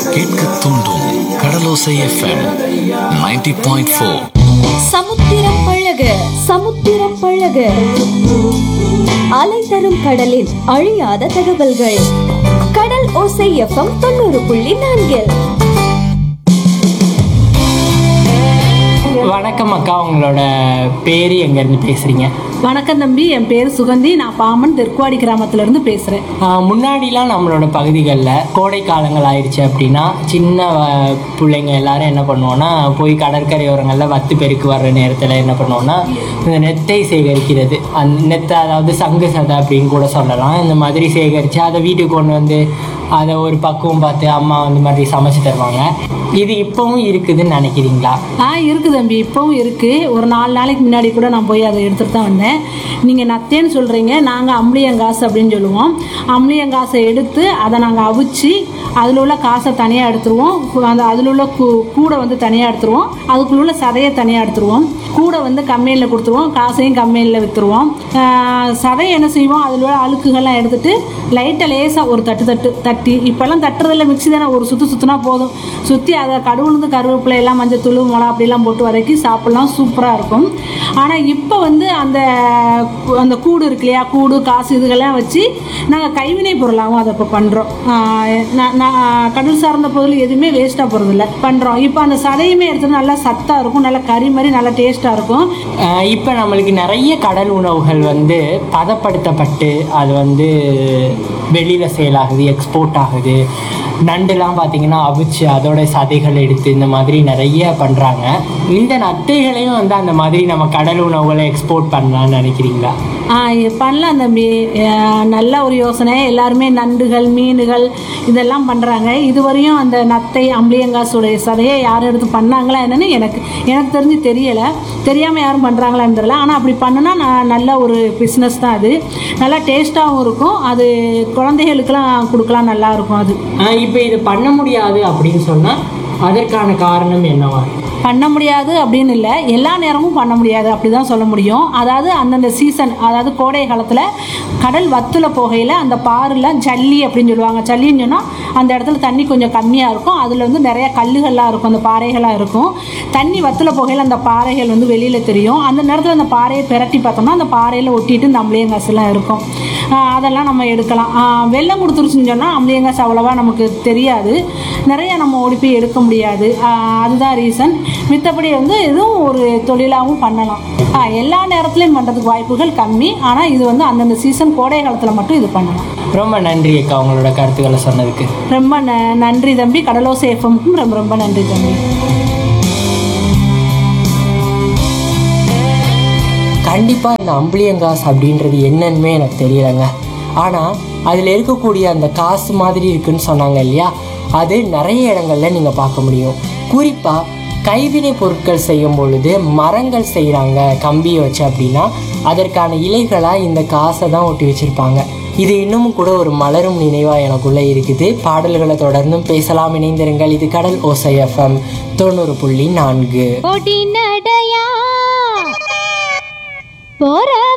கேட்க தூண்டும் கடலோசை FM 90.4 point four சமுத்திரம் பழக சமுத்திரம் பழக அலை தரும் கடலின் அழியாத தகவல்கள் கடல் ஓசை எஃப்எம் தொண்ணூறு புள்ளி நான்கில் வணக்கம் அக்கா உங்களோட பேர் எங்கேருந்து பேசுகிறீங்க வணக்கம் தம்பி என் பேர் சுகந்தி நான் பாமன் தெற்குவாடி கிராமத்துல இருந்து பேசுறேன் முன்னாடிலாம் நம்மளோட பகுதிகளில் கோடை காலங்கள் ஆயிடுச்சு அப்படின்னா சின்ன வ- பிள்ளைங்க எல்லாரும் என்ன பண்ணுவோன்னா போய் கடற்கரையோரங்களில் வத்து பெருக்கு வர்ற நேரத்தில் என்ன பண்ணுவோன்னா இந்த நெத்தை சேகரிக்கிறது அந்த நெத்தை அதாவது சங்கு சதை அப்படின்னு கூட சொல்லலாம் இந்த மாதிரி சேகரித்து அதை வீட்டுக்கு கொண்டு வந்து அதை ஒரு பக்குவம் பார்த்து அம்மா அந்த மாதிரி சமைச்சு தருவாங்க இது இப்போவும் இருக்குதுன்னு நினைக்கிறீங்களா ஆ இருக்கு தம்பி இப்பவும் இருக்கு ஒரு நாலு நாளைக்கு முன்னாடி கூட நான் போய் அதை எடுத்துட்டு தான் வந்தேன் நீங்க நத்தேன்னு சொல்றீங்க நாங்க அம்ளியங்காசு அப்படின்னு சொல்லுவோம் அம்ளியங்காசை எடுத்து அதை நாங்க அவிச்சு அதில் உள்ள காசை தனியாக எடுத்துருவோம் கு- அந்த அதில் உள்ள கூ கூடை வந்து தனியாக எடுத்துருவோம் அதுக்குள்ள உள்ள சதையை தனியாக எடுத்துருவோம் கூடை வந்து கம்மியில் கொடுத்துருவோம் காசையும் கம்மியில் விற்றுருவோம் சதையை என்ன செய்வோம் அதில் உள்ள அழுக்குகள்லாம் எடுத்துட்டு லைட்டை லேசாக ஒரு தட்டு தட்டு தட்டி இப்போல்லாம் தட்டுறதில்ல மிக்ஸி தானே ஒரு சுற்று சுற்றினா போதும் சுற்றி அதை கடுவுலேருந்து கருவேப்பிலை எல்லாம் மஞ்சள் தூள் மிளகா அப்படிலாம் போட்டு வதக்கி சாப்பிட்லாம் சூப்பராக இருக்கும் ஆனால் இப்போ வந்து அந்த கு- அந்த கூடு இருக்கு இல்லையா கூடு காசு இதுகெல்லாம் வச்சு நாங்கள் கைவினை பொருளாகவும் அதை இப்போ பண்ணுறோம் கடல் சார்ந்த பொருள் எதுவுமே வேஸ்ட்டாக போகிறதில்ல பண்ணுறோம் இப்போ அந்த சதையுமே எடுத்து நல்லா சத்தாக இருக்கும் நல்லா கறி மாதிரி நல்லா டேஸ்ட்டாக இருக்கும் இப்போ நம்மளுக்கு நிறைய கடல் உணவுகள் வந்து பதப்படுத்தப்பட்டு அது வந்து வெளியில் சேல் ஆகுது எக்ஸ்போர்ட் ஆகுது நண்டுலாம் பார்த்தீங்கன்னா அவிச்சு அதோட சதைகள் எடுத்து இந்த மாதிரி நிறைய பண்ணுறாங்க இந்த நத்தைகளையும் வந்து அந்த மாதிரி நம்ம கடல் உணவுகளை எக்ஸ்போர்ட் பண்ணலாம்னு நினைக்கிறீங்களா ஆ இது பண்ணலாம் தம்பி அஹ் நல்ல ஒரு யோசனை எல்லாருமே நண்டுகள் மீனுகள் இதெல்லாம் பண்ணுறாங்க இதுவரையும் அந்த நத்தை அம்பளியங்காசுடைய சதையை யாரும் எடுத்து பண்ணாங்களா என்னன்னு எனக்கு எனக்கு தெரிஞ்சு தெரியலை தெரியாமல் யாரும் பண்ணுறாங்களான்னு தெரியல ஆனால் அப்படி பண்ணுனா நான் நல்ல ஒரு பிஸ்னஸ் தான் அது நல்லா டேஸ்ட்டாகவும் இருக்கும் அது குழந்தைகளுக்கெல்லாம் கொடுக்கலாம் நல்லா இருக்கும் அது இப்போ இது பண்ண முடியாது அப்படின்னு சொன்னால் அதற்கான காரணம் என்னவா பண்ண முடியாது அப்படின்னு இல்லை எல்லா நேரமும் பண்ண முடியாது அப்படி தான் சொல்ல முடியும் அதாவது அந்தந்த சீசன் அதாவது கோடை காலத்தில் கடல் வத்துல போகையில் அந்த பாறையில் ஜல்லி அப்படின்னு சொல்லுவாங்க ஜல்லின்னு சொன்னால் அந்த இடத்துல தண்ணி கொஞ்சம் கம்மியாக இருக்கும் அதில் வந்து நிறைய கல்லுகள்லாம் இருக்கும் அந்த பாறைகளாக இருக்கும் தண்ணி வத்துல போகையில் அந்த பாறைகள் வந்து வெளியில் தெரியும் அந்த நேரத்தில் அந்த பாறையை பிரட்டி பார்த்தோம்னா அந்த பாறையில் ஒட்டிட்டு இந்த அம்பளியங்காசுலாம் இருக்கும் ஆஹ் அதெல்லாம் நம்ம எடுக்கலாம் ஆஹ் வெள்ளம் கொடுத்துருச்சுன்னு சொன்னால் அம்பளியங்காசு அவ்வளோவா நமக்கு தெரியாது நிறைய நம்ம ஓடி போய் எடுக்க முடியாது ஆஹ் அதுதான் ரீசன் மித்தபடி வந்து இதுவும் ஒரு தொழிலாகவும் பண்ணலாம் ஆஹ் எல்லா நேரத்துலையும் பண்ணுறதுக்கு வாய்ப்புகள் கம்மி ஆனால் இது வந்து அந்தந்த சீசன் கோடை காலத்தில் மட்டும் இது பண்ணலாம் ரொம்ப நன்றி அக்கா உங்களோட கருத்துக்களை சொன்னதுக்கு ரொம்ப ந- நன்றி தம்பி கடலோசை எஃப்எம்க்கும் ரொம்ப ரொம்ப நன்றி தம்பி கண்டிப்பாக இந்த அம்பளியங்காசு அப்படின்றது என்னன்னுமே எனக்கு தெரியலைங்க ஆனால் அதில் இருக்கக்கூடிய அந்த காசு மாதிரி இருக்குன்னு சொன்னாங்க இல்லையா அது நிறைய இடங்கள்ல நீங்கள் பார்க்க முடியும் குறிப்பாக கைவினை பொருட்கள் செய்யும் பொழுது மரங்கள் செய்கிறாங்க கம்பியை வச்சு அப்படின்னா அதற்கான இலைகளாக இந்த காசை தான் ஒட்டி வச்சுருப்பாங்க இது இன்னமும் கூட ஒரு மலரும் நினைவாக எனக்குள்ளே இருக்குது பாடல்களை தொடர்ந்தும் பேசலாம் இணைந்திருங்கள் இது கடல் ஓசை எஃப்எம் தொண்ணூறு புள்ளி நான்கு பொடி நடையா போற